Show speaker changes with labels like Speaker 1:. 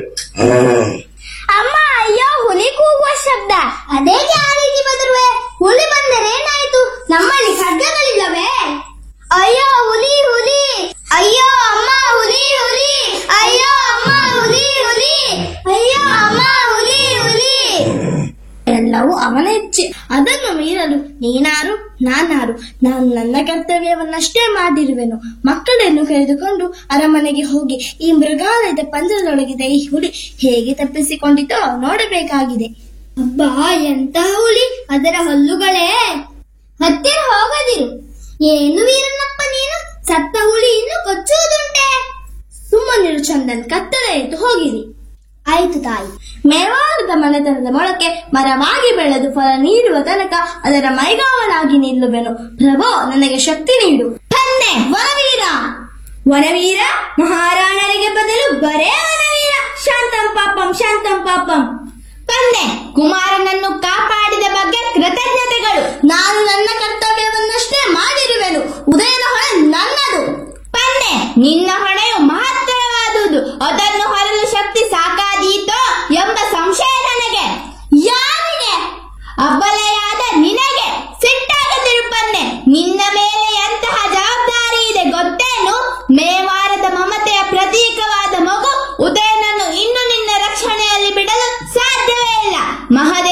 Speaker 1: ಅಮ್ಮ ಅಯ್ಯೋ ಹುಲಿ ಕೂಗುವ ಶಬ್ದ ಅದೇಗೆ ಆ ರೀತಿ ಬದರುವೆ ಹುಲಿ ಬಂದರೆ ಏನಾಯ್ತು ನಮ್ಮಲ್ಲಿ ಖಡ್ಗಗಳಿಲ್ಲವೇ ಅಯ್ಯೋ ಹುಲಿ ಹುಲಿ ಅಯ್ಯೋ ಅಮ್ಮ ಹುಲಿ ಹುಲಿ ಅಯ್ಯೋ ಅಮ್ಮ ಹುಲಿ ಹುಲಿ ಅಯ್ಯೋ ಅಮ್ಮ ಹುಲಿ ಹುಲಿ ಎಲ್ಲವೂ ಅವನ ಇಚ್ಛೆ ಅದನ್ನು ಮೀರಲು ನೀನಾರು ನಾನಾರು ನಾನು ನನ್ನ ಕರ್ತವ್ಯವನ್ನಷ್ಟೇ ಮಾಡಿರುವೆನು ಮಕ್ಕಳನ್ನು ಕರೆದುಕೊಂಡು ಅರಮನೆಗೆ ಹೋಗಿ ಈ ಮೃಗಾಲಯದ ಪಂಜರದೊಳಗಿದೆ ಈ ಹುಲಿ ಹೇಗೆ ತಪ್ಪಿಸಿಕೊಂಡಿತೋ ನೋಡಬೇಕಾಗಿದೆ ಅಬ್ಬಾ ಎಂತ ಹುಲಿ ಅದರ ಹಲ್ಲುಗಳೇ ಹತ್ತಿರ ಹೋಗದಿರು ಏನು ವೀರನಪ್ಪ ನೀನು ಸತ್ತ ಹುಲಿ ಇನ್ನು ಕೊಚ್ಚುವುದುಂಟೆ ಸುಮ್ಮನಿರು ಚಂದನ್ ಕತ್ತಲೆ ಎದ್ದು ಹೋಗಿರಿ ಆಯ್ತು ತಾಯಿ ಮೇವಾರದ ಮನೆತನದ ಮೊಳಕೆ ಮರವಾಗಿ ಬೆಳೆದು ಫಲ ನೀಡುವ ತನಕ ಅದರ ಮೈಗಾವಲಾಗಿ ನಿಲ್ಲುವೆನು ಪ್ರಭೋ ನನಗೆ ಶಕ್ತಿ ನೀಡು ತಂದೆ ವರವೀರ ವನವೀರ ಮಹಾರಾಣರಿಗೆ ಬದಲು ಬರೇ ವನವೀರ ಶಾಂತಂ ಪಾಪಂ ಶಾಂತಂ ಪಾಪಂ ತಂದೆ ಕುಮಾರನನ್ನು ಕಾಪಾಡಿದ ಬಗ್ಗೆ ಕೃತಜ್ಞತೆಗಳು ನಾನು ನನ್ನ ಕರ್ತವ್ಯವನ್ನಷ್ಟೇ ಮಾಡಿರುವೆನು ಉದಯನ ಹೊಣೆ ನನ್ನದು ತಂದೆ ನಿನ್ನ ಹೊಣೆಯು ಮಹತ್ತರವಾದುದು ಅದನ್ನು ಹೊರಲು ಶಕ್ತಿ ಸಾಕಾದೀತೋ ಎಂಬ ಸಂಶಯ ನನಗೆ ಯಾರಿಗೆ ಅಬಲೆಯಾದ ನಿನಗೆ ಸಿಟ್ಟಾಗದಿರು ಪನ್ನೆ ನಿನ್ನ ಮೇಲೆ ಎಂತಹ ಜವಾಬ್ದಾರಿ ಇದೆ ಗೊತ್ತೇನು ಮೇವಾರದ ಮಮತೆಯ ಪ್ರತೀಕವಾದ ಮಗು ಉದಯನನ್ನು ಇನ್ನು ನಿನ್ನ ರಕ್ಷಣೆಯಲ್ಲಿ ಬಿಡಲು ಸಾಧ್ಯವೇ ಇಲ್ಲ ಮಹದೇ